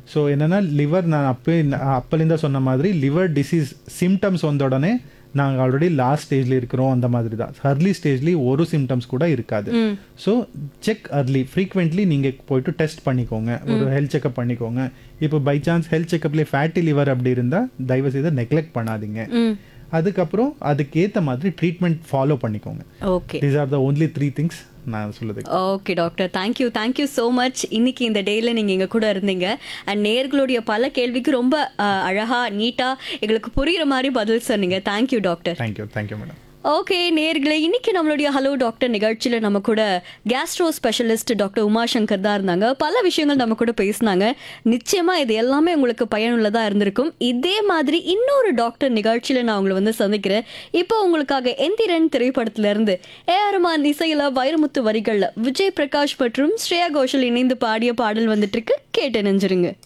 so என்னன்னா liver நான் அப்போ அப்போலேருந்து சொன்ன மாதிரி லிவர் டிசீஸ் சிம்டம்ஸ் வந்த உடனே நாங்கள் ஆல்ரெடி லாஸ்ட் ஸ்டேஜில் இருக்கிறோம் அந்த மாதிரி தான் அர்லி ஸ்டேஜ்லேயும் ஒரு சிம்டம்ஸ் கூட இருக்காது ஸோ செக் அர்லி ஃப்ரீக்வெண்ட்லி நீங்கள் போயிட்டு டெஸ்ட் பண்ணிக்கோங்க ஒரு ஹெல்த் செக்அப் பண்ணிக்கோங்க இப்போ பை சான்ஸ் ஹெல்த் செக்அப்லேயே ஃபேட்டி லிவர் அப்படி இருந்தால் தயவு செய்து நெக்லெக்ட் பண்ணாதீங்க அதுக்கப்புறம் அதுக்கேற்ற மாதிரி ட்ரீட்மெண்ட் ஃபாலோ பண்ணிக்கோங்க okay these are the only three things நான் சொல்லுது okay doctor thank you thank you so much இன்னைக்கு இந்த டேல நீங்க எங்க கூட இருந்தீங்க அண்ட் நேர்களுடைய பல கேள்விக்கு ரொம்ப அஹ், அழகா நீட்டா எங்களுக்கு புரியுற மாதிரி பதில் சொன்னீங்க thank you doctor thank you thank you madam okay நேர்களே இன்னைக்கு நம்மளுடைய ஹலோ டாக்டர் நிகழ்ச்சியில் நம்ம கூட கேஸ்ட்ரோ ஸ்பெஷலிஸ்ட் டாக்டர் உமாசங்கர் தான் இருந்தாங்க பல விஷயங்கள் நம்ம கூட பேசினாங்க நிச்சயமா இது எல்லாமே உங்களுக்கு பயனுள்ளதா இருந்திருக்கும் இதே மாதிரி இன்னொரு டாக்டர் நிகழ்ச்சியில நான் உங்களை வந்து சந்திக்கிறேன் இப்போ உங்களுக்காக எந்திரன் திரைப்படத்துல இருந்து ஏஆர்மான் இசையில வைரமுத்து வரிகள்ல விஜய் பிரகாஷ் மற்றும் ஸ்ரேயா கோஷல் இணைந்து பாடிய பாடல் வந்துட்டு இருக்கு கேட்டு நெஞ்சிருங்க